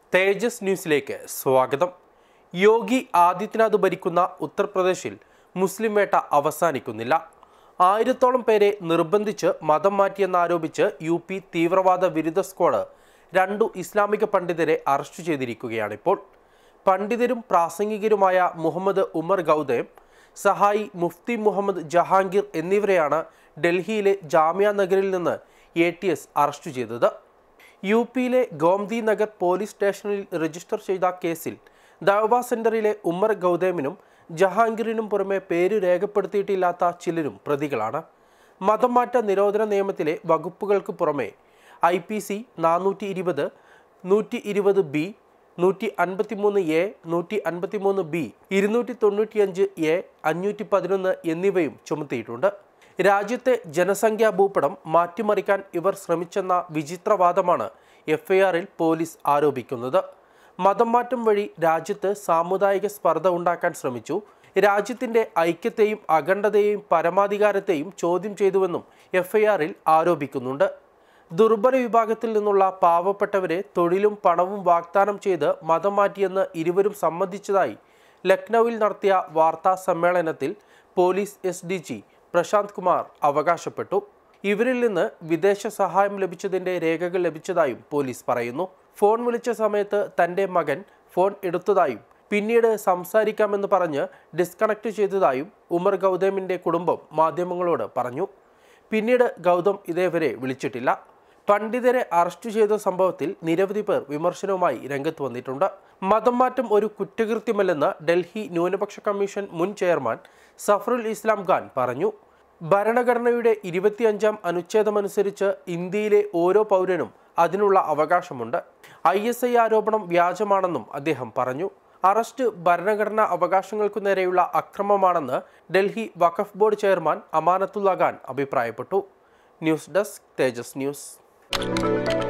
തേജസ് ന്യൂസിലേക്ക് സ്വാഗതം യോഗി ആദിത്യനാഥ് ഭരിക്കുന്ന ഉത്തർപ്രദേശിൽ മുസ്ലിം വേട്ട അവസാനിക്കുന്നില്ല ആയിരത്തോളം പേരെ നിർബന്ധിച്ച് മതം മാറ്റിയെന്നാരോപിച്ച് യു പി തീവ്രവാദ വിരുദ്ധ സ്ക്വാഡ് രണ്ടു ഇസ്ലാമിക പണ്ഡിതരെ അറസ്റ്റ് ചെയ്തിരിക്കുകയാണിപ്പോൾ പണ്ഡിതരും പ്രാസംഗികരുമായ മുഹമ്മദ് ഉമർ ഗൗതം സഹായി മുഫ്തി മുഹമ്മദ് ജഹാംഗീർ എന്നിവരെയാണ് ഡൽഹിയിലെ ജാമ്യ നഗറിൽ നിന്ന് എ ടി എസ് അറസ്റ്റ് ചെയ്തത് യു പിയിലെ ഗോംതി നഗർ പോലീസ് സ്റ്റേഷനിൽ രജിസ്റ്റർ ചെയ്ത കേസിൽ ദവബ സെന്ററിലെ ഉമ്മർ ഗൗതമിനും ജഹാംഗീറിനും പുറമെ പേര് രേഖപ്പെടുത്തിയിട്ടില്ലാത്ത ചിലരും പ്രതികളാണ് മതം മാറ്റ നിരോധന നിയമത്തിലെ വകുപ്പുകൾക്ക് പുറമെ ഐ പി സി നാനൂറ്റി ഇരുപത് നൂറ്റി ഇരുപത് ബി നൂറ്റി അൻപത്തിമൂന്ന് എ നൂറ്റി അൻപത്തിമൂന്ന് ബി ഇരുന്നൂറ്റി തൊണ്ണൂറ്റിയഞ്ച് എ അഞ്ഞൂറ്റി പതിനൊന്ന് എന്നിവയും ചുമത്തിയിട്ടുണ്ട് രാജ്യത്തെ ജനസംഖ്യാ ഭൂപടം മാറ്റിമറിക്കാൻ ഇവർ ശ്രമിച്ചെന്ന വിചിത്രവാദമാണ് എഫ്ഐആറിൽ പോലീസ് ആരോപിക്കുന്നത് മതം മാറ്റം വഴി രാജ്യത്ത് സാമുദായിക സ്പർദ്ധ ഉണ്ടാക്കാൻ ശ്രമിച്ചു രാജ്യത്തിന്റെ ഐക്യത്തെയും അഖണ്ഡതയെയും പരമാധികാരത്തെയും ചോദ്യം ചെയ്തുവെന്നും എഫ്ഐആറിൽ ആരോപിക്കുന്നുണ്ട് ദുർബല വിഭാഗത്തിൽ നിന്നുള്ള പാവപ്പെട്ടവരെ തൊഴിലും പണവും വാഗ്ദാനം ചെയ്ത് മതം മാറ്റിയെന്ന് ഇരുവരും സമ്മതിച്ചതായി ലക്നൌവിൽ നടത്തിയ വാർത്താ സമ്മേളനത്തിൽ police S D G Prashant Kumar അവകാശപ്പെട്ടു ഇവരിൽ നിന്ന് വിദേശ സഹായം ലഭിച്ചതിന്റെ രേഖകൾ ലഭിച്ചതായും പോലീസ് പറയുന്നു ഫോൺ വിളിച്ച സമയത്ത് തന്റെ മകൻ ഫോൺ എടുത്തതായും പിന്നീട് സംസാരിക്കാമെന്ന് പറഞ്ഞ് ഡിസ്കണക്ട് ചെയ്തതായും ഉമർ ഗൗതമിന്റെ കുടുംബം മാധ്യമങ്ങളോട് പറഞ്ഞു പിന്നീട് ഗൗതം ഇതേവരെ വിളിച്ചിട്ടില്ല പണ്ഡിതരെ അറസ്റ്റ് ചെയ്ത സംഭവത്തിൽ നിരവധി പേർ വിമർശനവുമായി രംഗത്ത് വന്നിട്ടുണ്ട് മതം മാറ്റം ഒരു കുറ്റകൃത്യമല്ലെന്ന് ഡൽഹി ന്യൂനപക്ഷ കമ്മീഷൻ മുൻ ചെയർമാൻ സഫറുൽ ഇസ്ലാം ഖാൻ പറഞ്ഞു ഭരണഘടനയുടെ ഇരുപത്തിയഞ്ചാം അനുച്ഛേദമനുസരിച്ച് ഇന്ത്യയിലെ ഓരോ പൗരനും അതിനുള്ള അവകാശമുണ്ട് ഐ എസ് ഐ ആരോപണം വ്യാജമാണെന്നും അദ്ദേഹം പറഞ്ഞു അറസ്റ്റ് ഭരണഘടനാ അവകാശങ്ങൾക്കു നേരെയുള്ള അക്രമമാണെന്ന് ഡൽഹി വഖഫ് ബോർഡ് ചെയർമാൻ അമാനത്തുള്ള ഖാൻ അഭിപ്രായപ്പെട്ടു ന്യൂസ് ഡെസ്ക് തേജസ് ന്യൂസ്